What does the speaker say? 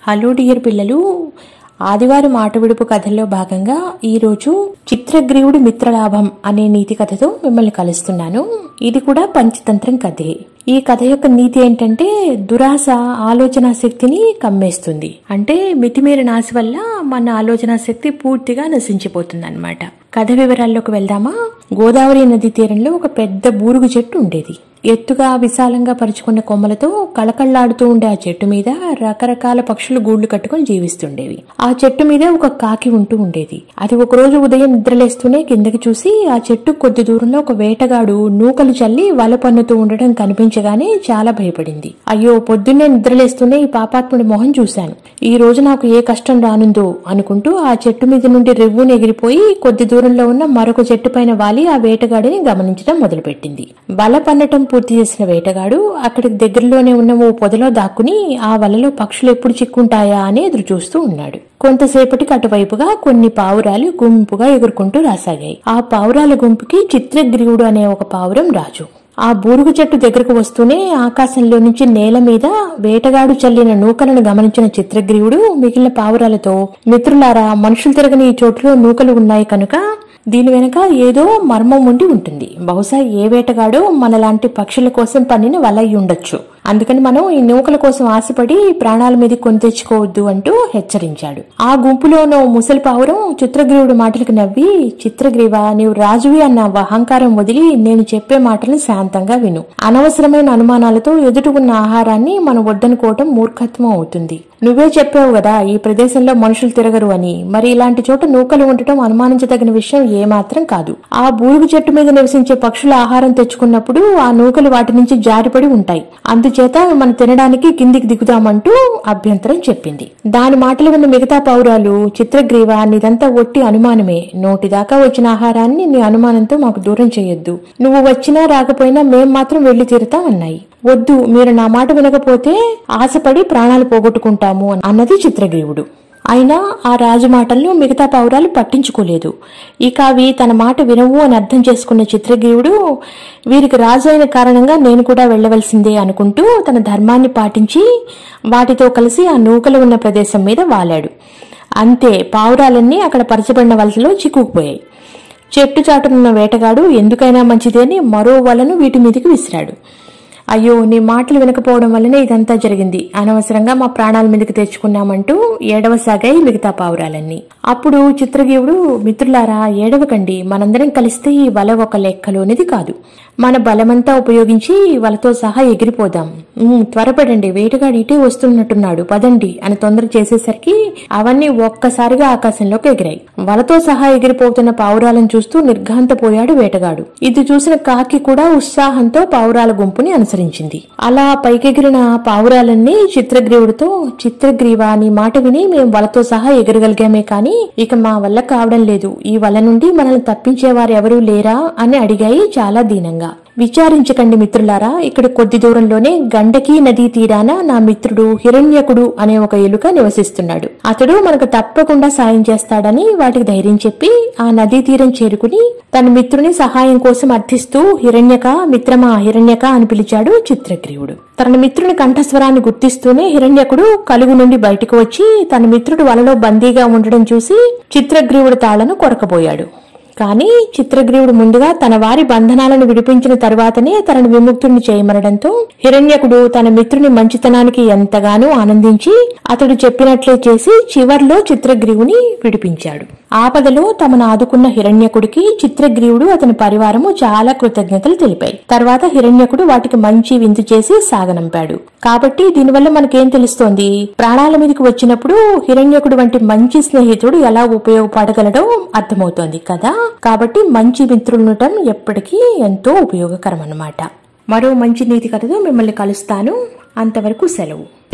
hello dear పిల్లలు ఆదివారం ఆట విడుపు కథల్లో భాగంగా ఈరోజు చిత్రగ్రీవుడి మిత్రలాభం అనే నీతి కథతో మిమ్మల్ని కలుస్తున్నాను ఇది కూడా పంచతంత్రం కథే ఈ కథ యొక్క నీతి ఏంటంటే దురాశ ఆలోచన శక్తిని కమ్మేస్తుంది అంటే మితిమీరిన ఆశ వల్ల మన ఆలోచన శక్తి పూర్తిగా నశించిపోతుంది అనమాట కథ వివరాల్లోకి వెళ్దామా గోదావరి నది తీరంలో ఒక పెద్ద బూరుగు చెట్టు ఉండేది ఎత్తుగా విశాలంగా పరుచుకున్న కొమ్మలతో కళకళ్లాడుతూ ఉండే ఆ చెట్టు మీద రకరకాల పక్షులు గూళ్లు కట్టుకుని జీవిస్తుండేవి ఆ చెట్టు మీద ఒక కాకి ఉంటూ ఉండేది అది ఒక రోజు ఉదయం నిద్రలేస్తూనే కిందకి చూసి ఆ చెట్టు కొద్ది దూరంలో ఒక వేటగాడు నూకలు చల్లి వల పన్నుతూ ఉండడం కనిపించగానే చాలా భయపడింది అయ్యో పొద్దున్నే నిద్రలేస్తూనే ఈ పాపాత్ముడి మొహం చూశాను ఈ రోజు నాకు ఏ కష్టం రానుందో అనుకుంటూ ఆ చెట్టు మీద నుండి రెవ్వును ఎగిరిపోయి కొద్ది దూరంలో ఉన్న మరొక చెట్టు పైన వాలి ఆ వేటగాడిని గమనించడం మొదలుపెట్టింది వల పన్నటం పూర్తి చేసిన వేటగాడు అక్కడికి దగ్గరలోనే ఉన్న ఓ పొదలో దాక్కుని ఆ వలలో పక్షులు ఎప్పుడు చిక్కుంటాయా అని ఎదురు చూస్తూ ఉన్నాడు కొంతసేపటికి అటువైపుగా కొన్ని పావురాలు గుంపుగా ఎగురుకుంటూ రాసాగాయి ఆ పావురాల గుంపుకి చిత్రగ్రీవుడు అనే ఒక పావురం రాజు ఆ బూరుగు చెట్టు దగ్గరకు వస్తూనే ఆకాశంలో నుంచి నేల మీద వేటగాడు చల్లిన నూకలను గమనించిన చిత్రగ్రీవుడు మిగిలిన పావురాలతో మిత్రులారా మనుషులు తిరగని ఈ చోటులో నూకలు ఉన్నాయి కనుక దీని వెనక ఏదో మర్మం ఉండి ఉంటుంది బహుశా ఏ వేటగాడో మనలాంటి పక్షుల కోసం పన్నిన వల అయి ఉండొచ్చు అందుకని మనం ఈ నూకల కోసం ఆశపడి ప్రాణాల మీద కొని తెచ్చుకోవద్దు అంటూ హెచ్చరించాడు ఆ గుంపులో ఉన్న ఓ ముసలి పావురం చిత్రగ్రీవుడి మాటలకు నవ్వి చిత్రగ్రీవ నీవు రాజువి అన్న అహంకారం వదిలి నేను చెప్పే మాటలను శాంతంగా విను అనవసరమైన అనుమానాలతో ఎదుటి ఉన్న ఆహారాన్ని మనం వద్దనుకోవటం మూర్ఖత్వం అవుతుంది నువ్వే చెప్పావు కదా ఈ ప్రదేశంలో మనుషులు తిరగరు అని మరి ఇలాంటి చోట నూకలు ఉండటం అనుమానించదగిన విషయం ఏమాత్రం కాదు ఆ బూరుగు చెట్టు మీద నివసించే పక్షుల ఆహారం తెచ్చుకున్నప్పుడు ఆ నూకలు వాటి నుంచి జారిపడి ఉంటాయి అందుచేత మనం తినడానికి కిందికి దిగుదామంటూ అభ్యంతరం చెప్పింది దాని మాటలు విన్న మిగతా పౌరాలు చిత్రగ్రీవ నీదంతా ఒట్టి అనుమానమే నోటిదాకా వచ్చిన ఆహారాన్ని నీ అనుమానంతో మాకు దూరం చేయొద్దు నువ్వు వచ్చినా రాకపోయినా మేం మాత్రం వెళ్లి తీరుతాం అన్నాయి వద్దు మీరు నా మాట వినకపోతే ఆశపడి ప్రాణాలు పోగొట్టుకుంటాము అన్నది చిత్రగ్రీవుడు అయినా ఆ రాజు మాటలను మిగతా పౌరాలు పట్టించుకోలేదు ఇక అవి తన మాట వినవు అని అర్థం చేసుకున్న చిత్రగ్రీవుడు వీరికి రాజు అయిన కారణంగా నేను కూడా వెళ్లవలసిందే అనుకుంటూ తన ధర్మాన్ని పాటించి వాటితో కలిసి ఆ నూకలు ఉన్న ప్రదేశం మీద వాలాడు అంతే పావురాలన్నీ అక్కడ పరచబడిన వలసలో చిక్కుకుపోయాయి చెట్టు చాటునున్న వేటగాడు ఎందుకైనా మంచిది అని మరో వలను వీటి మీదకి విసిరాడు అయ్యో నీ మాటలు వినకపోవడం వల్లనే ఇదంతా జరిగింది అనవసరంగా మా ప్రాణాల మీదకి తెచ్చుకున్నామంటూ ఏడవసాగాయి మిగతా పావురాలన్నీ అప్పుడు చిత్రగీవుడు మిత్రులారా ఏడవకండి మనందరం కలిస్తే ఈ వల ఒక లెక్కలోనిది కాదు మన బలమంతా ఉపయోగించి ఈ వలతో సహా ఎగిరిపోదాం ఉమ్, త్వరపడండి వేటగాడు ఇటే వస్తున్నట్టున్నాడు పదండి అని తొందర చేసేసరికి అవన్నీ ఒక్కసారిగా ఆకాశంలోకి ఎగిరాయి వలతో సహా ఎగిరిపోతున్న పావురాలను చూస్తూ నిర్ఘాంతపోయాడు వేటగాడు ఇది చూసిన కాకి కూడా ఉత్సాహంతో పావురాల గుంపుని అనుసరించింది అలా పైకెగిరిన పావురాలన్నీ చిత్రగ్రీవుడితో చిత్రగ్రీవ నీ మాట విని మేము వలతో సహా ఎగరగలిగామే కాని ఇక మా వల్ల కావడం లేదు ఈ వల నుండి మనల్ని తప్పించేవారు ఎవరూ లేరా అని అడిగాయి చాలా దీనంగా విచారించకండి మిత్రులారా ఇక్కడ కొద్ది దూరంలోనే గండకీ నదీ తీరాన నా మిత్రుడు హిరణ్యకుడు అనే ఒక ఎలుక నివసిస్తున్నాడు అతడు మనకు తప్పకుండా సాయం చేస్తాడని వాటికి ధైర్యం చెప్పి ఆ నదీ తీరం చేరుకుని తన మిత్రుని సహాయం కోసం అర్థిస్తూ హిరణ్యక మిత్రమా హిరణ్యక అని పిలిచాడు చిత్రగ్రీవుడు తన మిత్రుని కంఠస్వరాన్ని గుర్తిస్తూనే హిరణ్యకుడు కలుగు నుండి బయటకు వచ్చి తన మిత్రుడు వలలో బందీగా ఉండడం చూసి చిత్రగ్రీవుడి తాళను కొరకబోయాడు కానీ చిత్రగ్రీవుడు ముందుగా తన వారి బంధనాలను విడిపించిన తరువాతనే తనను విముక్తుడిని చేయమనడంతో హిరణ్యకుడు తన మిత్రుని మంచితనానికి ఎంతగానో ఆనందించి అతడు చెప్పినట్లే చేసి చివర్లో చిత్రగ్రీవుని విడిపించాడు ఆపదలో తమను ఆదుకున్న హిరణ్యకుడికి చిత్రగ్రీవుడు అతని పరివారము చాలా కృతజ్ఞతలు తెలిపాయి తర్వాత హిరణ్యకుడు వాటికి మంచి విందు చేసి సాగనంపాడు కాబట్టి దీనివల్ల మనకేం తెలుస్తోంది ప్రాణాల మీదకి వచ్చినప్పుడు హిరణ్యకుడు వంటి మంచి స్నేహితుడు ఎలా ఉపయోగపడగలడో అర్థమవుతోంది కదా కాబట్టి మంచి మిత్రులుండటం ఎప్పటికీ ఎంతో ఉపయోగకరం అన్నమాట మరో మంచి నీతి కథతో మిమ్మల్ని కలుస్తాను అంతవరకు సెలవు